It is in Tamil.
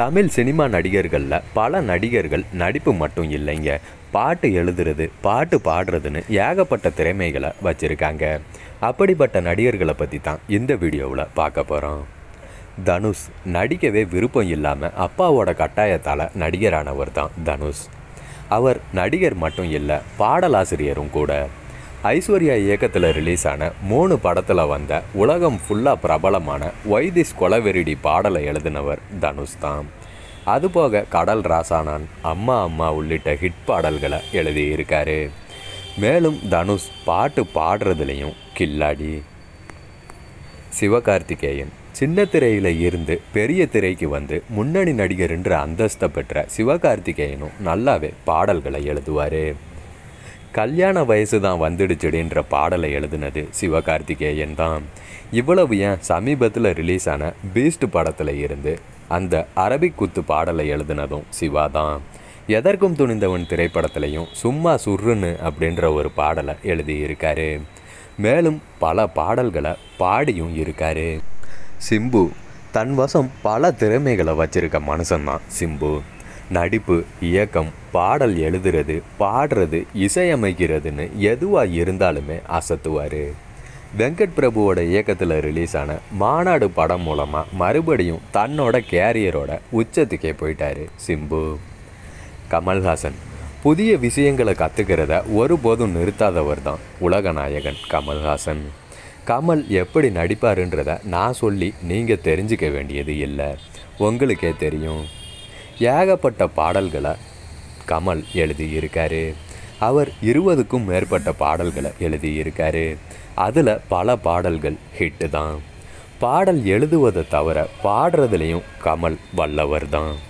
தமிழ் சினிமா நடிகர்களில் பல நடிகர்கள் நடிப்பு மட்டும் இல்லைங்க பாட்டு எழுதுறது பாட்டு பாடுறதுன்னு ஏகப்பட்ட திறமைகளை வச்சுருக்காங்க அப்படிப்பட்ட நடிகர்களை பற்றி தான் இந்த வீடியோவில் பார்க்க போகிறோம் தனுஷ் நடிக்கவே விருப்பம் இல்லாமல் அப்பாவோட கட்டாயத்தால் நடிகரானவர் தான் தனுஷ் அவர் நடிகர் மட்டும் இல்லை பாடலாசிரியரும் கூட ஐஸ்வர்யா இயக்கத்தில் ரிலீஸ் ஆன மூணு படத்தில் வந்த உலகம் ஃபுல்லாக பிரபலமான வைதிஸ் கொலவெறிடி பாடலை எழுதினவர் தனுஷ் தான் அதுபோக கடல் ராசானான் அம்மா அம்மா உள்ளிட்ட ஹிட் பாடல்களை எழுதியிருக்காரு மேலும் தனுஷ் பாட்டு பாடுறதுலேயும் கில்லாடி சிவகார்த்திகேயன் சின்ன திரையில் இருந்து பெரிய திரைக்கு வந்து முன்னணி நடிகர் என்ற அந்தஸ்தை பெற்ற சிவகார்த்திகேயனும் நல்லாவே பாடல்களை எழுதுவார் கல்யாண வயசு தான் வந்துடுச்சுடுன்ற பாடலை எழுதுனது சிவகார்த்திகேயன் தான் இவ்வளவு ஏன் சமீபத்தில் ரிலீஸ் ஆன பீஸ்ட் படத்தில் இருந்து அந்த அரபிக் குத்து பாடலை எழுதுனதும் சிவா தான் எதற்கும் துணிந்தவன் திரைப்படத்திலையும் சும்மா சுர்ருன்னு அப்படின்ற ஒரு பாடலை எழுதியிருக்காரு மேலும் பல பாடல்களை பாடியும் இருக்காரு சிம்பு தன் வசம் பல திறமைகளை வச்சிருக்க மனுஷன்தான் சிம்பு நடிப்பு இயக்கம் பாடல் எழுதுறது பாடுறது இசையமைக்கிறதுன்னு எதுவாக இருந்தாலுமே அசத்துவார் வெங்கட் பிரபுவோட இயக்கத்தில் ரிலீஸ் ஆன மாநாடு படம் மூலமாக மறுபடியும் தன்னோட கேரியரோட உச்சத்துக்கே போயிட்டாரு சிம்பு கமல்ஹாசன் புதிய விஷயங்களை கற்றுக்கிறத ஒருபோதும் நிறுத்தாதவர் தான் உலக நாயகன் கமல்ஹாசன் கமல் எப்படி நடிப்பாருன்றத நான் சொல்லி நீங்கள் தெரிஞ்சுக்க வேண்டியது இல்லை உங்களுக்கே தெரியும் ஏகப்பட்ட பாடல்களை கமல் எழுதியிருக்காரு அவர் இருபதுக்கும் மேற்பட்ட பாடல்களை எழுதியிருக்காரு அதில் பல பாடல்கள் ஹிட்டு தான் பாடல் எழுதுவதை தவிர பாடுறதுலேயும் கமல் வல்லவர் தான்